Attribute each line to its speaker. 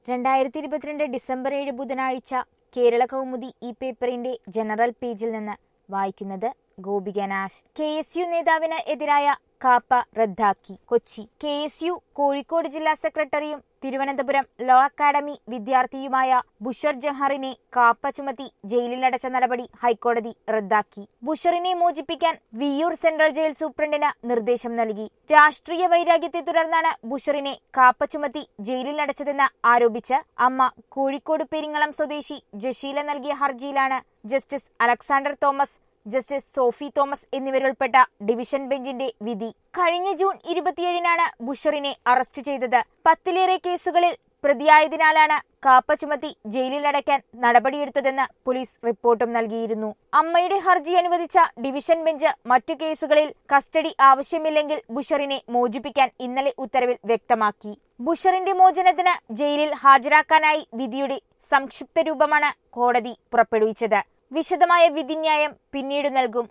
Speaker 1: രണ്ടായിരത്തി ഇരുപത്തിരണ്ട് ഡിസംബർ ഏഴ് ബുധനാഴ്ച കേരള കൗമുദി ഈ പേപ്പറിന്റെ ജനറൽ പേജിൽ നിന്ന് വായിക്കുന്നത് Gopika Nash K S U നേതാവിന് എതിരായ കാപ്പ റദ്ദാക്കി Kochi K S U Kozhikode ജില്ലാ സെക്രട്ടറിയും തിരുവനന്തപുരം ലോ അക്കാദമി വിദ്യാർത്ഥിയുമായ ബുഷർ ജഹാറിനെ കാപ്പ ചുമത്തി ജയിലിലടച്ച നടപടി ഹൈക്കോടതി റദ്ദാക്കി ബുഷറിനെ മോചിപ്പിക്കാൻ വിയ്യൂർ സെൻട്രൽ ജയിൽ സൂപ്രണ്ടിന് നിർദ്ദേശം നൽകി രാഷ്ട്രീയ വൈരാഗ്യത്തെ തുടർന്നാണ് ബുഷറിനെ കാപ്പ ചുമത്തി ജയിലിലടച്ചതെന്ന് ആരോപിച്ച് അമ്മ കോഴിക്കോട് പെരിങ്ങളം സ്വദേശി ജഷീല നൽകിയ ഹർജിയിലാണ് ജസ്റ്റിസ് അലക്സാണ്ടർ തോമസ് ജസ്റ്റിസ് സോഫി തോമസ് എന്നിവരുൾപ്പെട്ട ഡിവിഷൻ ബെഞ്ചിന്റെ വിധി കഴിഞ്ഞ ജൂൺ ഇരുപത്തിയേഴിനാണ് ബുഷറിനെ അറസ്റ്റ് ചെയ്തത് പത്തിലേറെ കേസുകളിൽ പ്രതിയായതിനാലാണ് കാപ്പ ചുമത്തി ജയിലിലടയ്ക്കാൻ നടപടിയെടുത്തതെന്ന് പോലീസ് റിപ്പോർട്ടും നൽകിയിരുന്നു അമ്മയുടെ ഹർജി അനുവദിച്ച ഡിവിഷൻ ബെഞ്ച് മറ്റു കേസുകളിൽ കസ്റ്റഡി ആവശ്യമില്ലെങ്കിൽ ബുഷറിനെ മോചിപ്പിക്കാൻ ഇന്നലെ ഉത്തരവിൽ വ്യക്തമാക്കി ബുഷറിന്റെ മോചനത്തിന് ജയിലിൽ ഹാജരാക്കാനായി വിധിയുടെ സംക്ഷിപ്ത രൂപമാണ് കോടതി പുറപ്പെടുവിച്ചത് വിശദമായ വിധിന്യായം പിന്നീട് നൽകും